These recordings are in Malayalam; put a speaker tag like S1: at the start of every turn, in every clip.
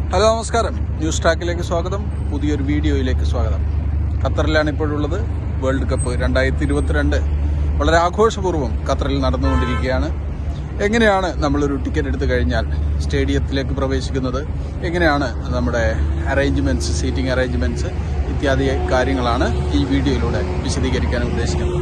S1: ഹലോ നമസ്കാരം ന്യൂസ് ട്രാക്കിലേക്ക് സ്വാഗതം പുതിയൊരു വീഡിയോയിലേക്ക് സ്വാഗതം ഖത്തറിലാണ് ഇപ്പോഴുള്ളത് വേൾഡ് കപ്പ് രണ്ടായിരത്തി ഇരുപത്തിരണ്ട് വളരെ ആഘോഷപൂർവ്വം ഖത്തറിൽ നടന്നുകൊണ്ടിരിക്കുകയാണ് എങ്ങനെയാണ് നമ്മളൊരു ടിക്കറ്റ് എടുത്തു കഴിഞ്ഞാൽ സ്റ്റേഡിയത്തിലേക്ക് പ്രവേശിക്കുന്നത് എങ്ങനെയാണ് നമ്മുടെ അറേഞ്ച്മെന്റ്സ് സീറ്റിംഗ് അറേഞ്ച്മെന്റ്സ് ഇത്യാദി കാര്യങ്ങളാണ് ഈ വീഡിയോയിലൂടെ വിശദീകരിക്കാൻ ഉദ്ദേശിക്കുന്നത്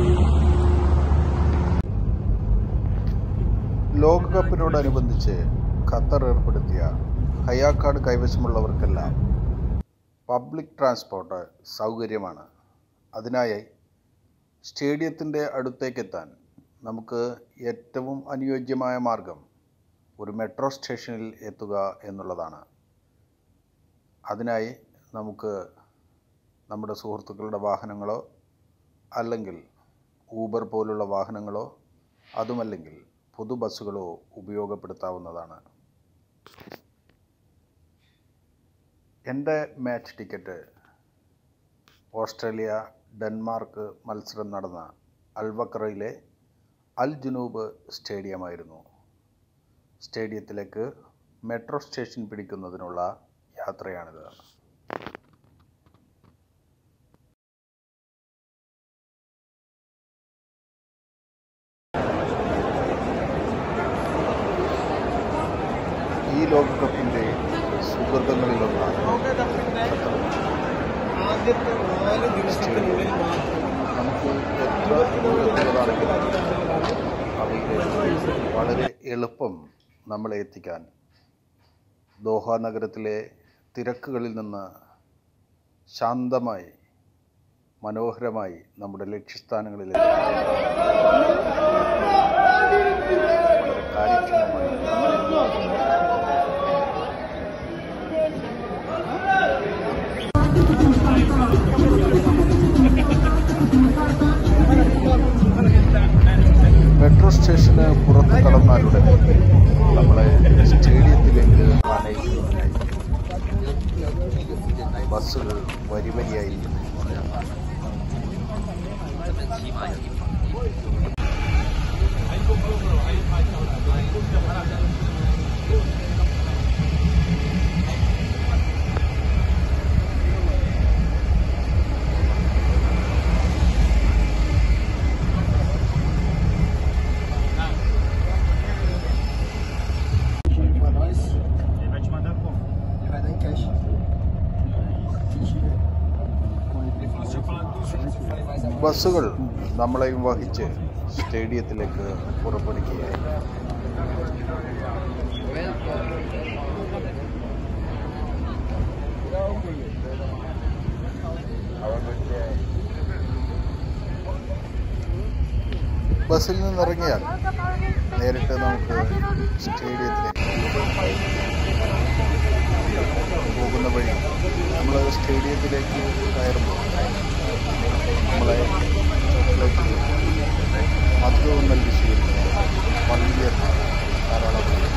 S1: ലോകകപ്പിനോടനുബന്ധിച്ച് ഖത്തർ ഏർപ്പെടുത്തിയ ഹയാ കാർഡ് കൈവശമുള്ളവർക്കെല്ലാം പബ്ലിക് ട്രാൻസ്പോർട്ട് സൗകര്യമാണ് അതിനായി സ്റ്റേഡിയത്തിൻ്റെ അടുത്തേക്കെത്താൻ നമുക്ക് ഏറ്റവും അനുയോജ്യമായ മാർഗം ഒരു മെട്രോ സ്റ്റേഷനിൽ എത്തുക എന്നുള്ളതാണ് അതിനായി നമുക്ക് നമ്മുടെ സുഹൃത്തുക്കളുടെ വാഹനങ്ങളോ അല്ലെങ്കിൽ ഊബർ പോലുള്ള വാഹനങ്ങളോ അതുമല്ലെങ്കിൽ പൊതു ബസ്സുകളോ ഉപയോഗപ്പെടുത്താവുന്നതാണ് എൻ്റെ മാച്ച് ടിക്കറ്റ് ഓസ്ട്രേലിയ ഡെൻമാർക്ക് മത്സരം നടന്ന അൽവക്രയിലെ അൽ ജുനൂബ് സ്റ്റേഡിയമായിരുന്നു സ്റ്റേഡിയത്തിലേക്ക് മെട്രോ സ്റ്റേഷൻ പിടിക്കുന്നതിനുള്ള യാത്രയാണിത് ഈ ലോകകപ്പിൻ്റെ സുഹൃത്തുക്കളിലൊന്നാണ്
S2: ആദ്യത്തെ നാല് ദിവസത്തിനുള്ളിൽ മാത്രം
S1: നമുക്ക് എത്ര ദൂരത്തുള്ളതാണെങ്കിലും അവയിലേക്ക് വളരെ എളുപ്പം നമ്മളെ എത്തിക്കാൻ ദോഹ നഗരത്തിലെ തിരക്കുകളിൽ നിന്ന് ശാന്തമായി മനോഹരമായി നമ്മുടെ ലക്ഷ്യസ്ഥാനങ്ങളിൽ എത്തിക്കാൻ വളരെ കാര്യക്ഷമമായി മെട്രോ സ്റ്റേഷന് പുറത്ത് കടന്നാലുടൻ നമ്മളെ സ്റ്റേഡിയത്തിലേക്ക് ആനയിക്കുന്നതിനായി ബസ്സുകൾ വരി വരിയായി ബസ്സുകൾ നമ്മളെയും വഹിച്ച് സ്റ്റേഡിയത്തിലേക്ക് പുറപ്പെടുകയായി ബസ്സിൽ നിന്നിറങ്ങിയാൽ നേരിട്ട് നമുക്ക് സ്റ്റേഡിയത്തിലേക്ക് പോകുന്ന വഴി നമ്മൾ സ്റ്റേഡിയത്തിലേക്ക് കയറുമ്പോൾ നമ്മളെ ചോക്ലേറ്റ് മധുരവും നൽകി സ്വീകരിക്കുന്ന വലിയ ധാരാളം പേര്.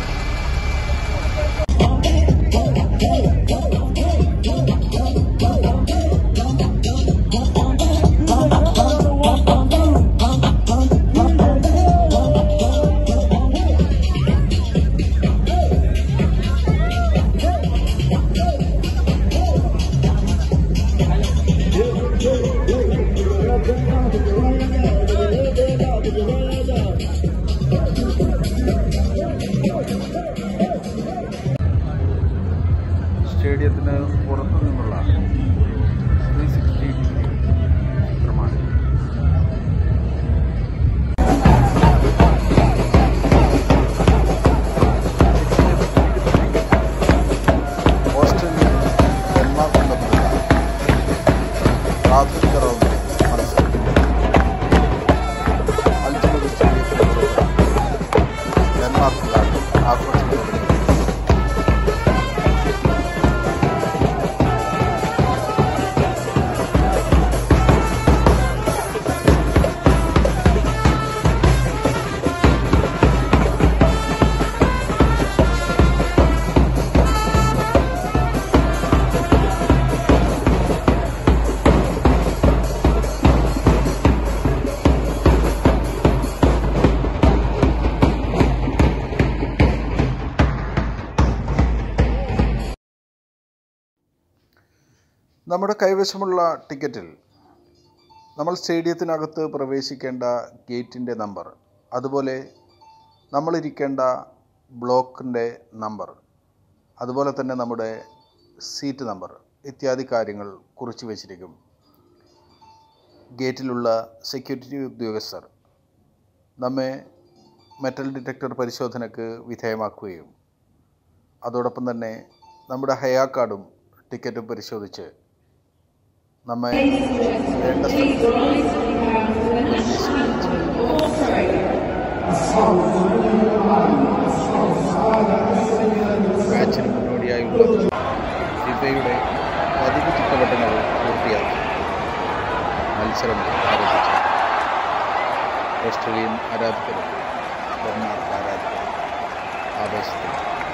S1: സ്റ്റേഡിയത്തിന് പുറത്തു നിന്നുള്ള ത്രീ സിക്സ്റ്റി ഡിഗ്രി ചിത്രമാണ് ഓസ്ട്രേലിയ ഡെൻമാർക്ക് തമ്മിലുള്ള പ്രാഥമിക റൗണ്ട് മത്സരത്തിൽ അൽജനൂബ് സ്റ്റേഡിയത്തിന് പുറത്ത് ഡെൻമാർക്കിലാണ് ആക്രമണം തുടങ്ങിയത് നമ്മുടെ കൈവശമുള്ള ടിക്കറ്റിൽ നമ്മൾ സ്റ്റേഡിയത്തിനകത്ത് പ്രവേശിക്കേണ്ട ഗേറ്റിൻ്റെ നമ്പർ അതുപോലെ നമ്മളിരിക്കേണ്ട ബ്ലോക്കിൻ്റെ നമ്പർ അതുപോലെ തന്നെ നമ്മുടെ സീറ്റ് നമ്പർ ഇത്യാദി കാര്യങ്ങൾ കുറിച്ച് വച്ചിരിക്കും ഗേറ്റിലുള്ള സെക്യൂരിറ്റി ഉദ്യോഗസ്ഥർ നമ്മെ മെറ്റൽ ഡിറ്റക്ടർ പരിശോധനയ്ക്ക് വിധേയമാക്കുകയും അതോടൊപ്പം തന്നെ നമ്മുടെ ഹയാ കാർഡും ടിക്കറ്റും പരിശോധിച്ച് നമ്മെ വേണ്ട സ്ഥലത്ത് മാച്ചിന് മുന്നോടിയായുള്ള ഫിഫയുടെ പതിവ് ചുറ്റവട്ടങ്ങൾ പൂർത്തിയാക്കി മത്സരം ആരംഭിച്ചു ഓസ്ട്രേലിയൻ ആരാധകരും ഡെൻമാർക്ക് ആരാധകരും ആവേശത്തിൽ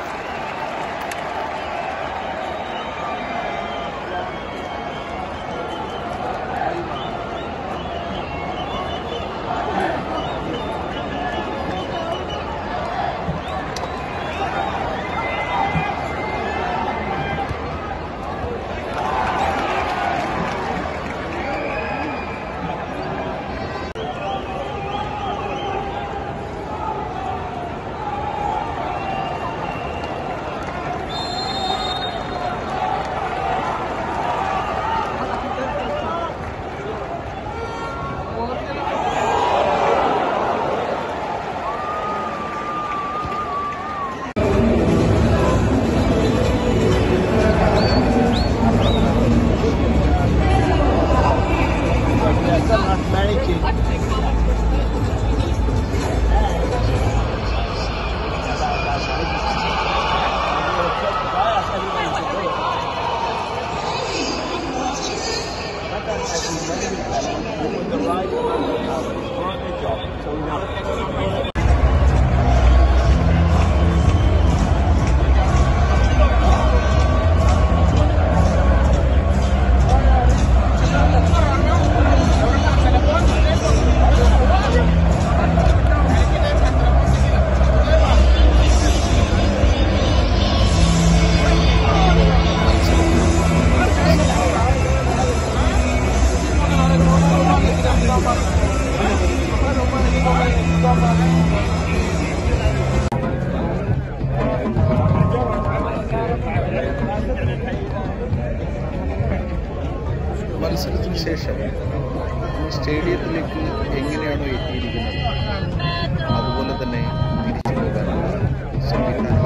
S1: മത്സരത്തിന് ശേഷം സ്റ്റേഡിയത്തിലേക്ക് എങ്ങനെയാണോ എത്തിയിരിക്കുന്നത് അതുപോലെ തന്നെ തിരിച്ചു പോകാനുള്ള സംവിധാനം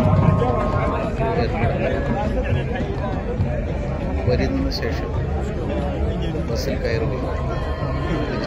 S1: ഏർപ്പെടുത്തുന്നു വരി നിന്ന ശേഷം ബസ്സിൽ കയറുകയും തിരിച്ചു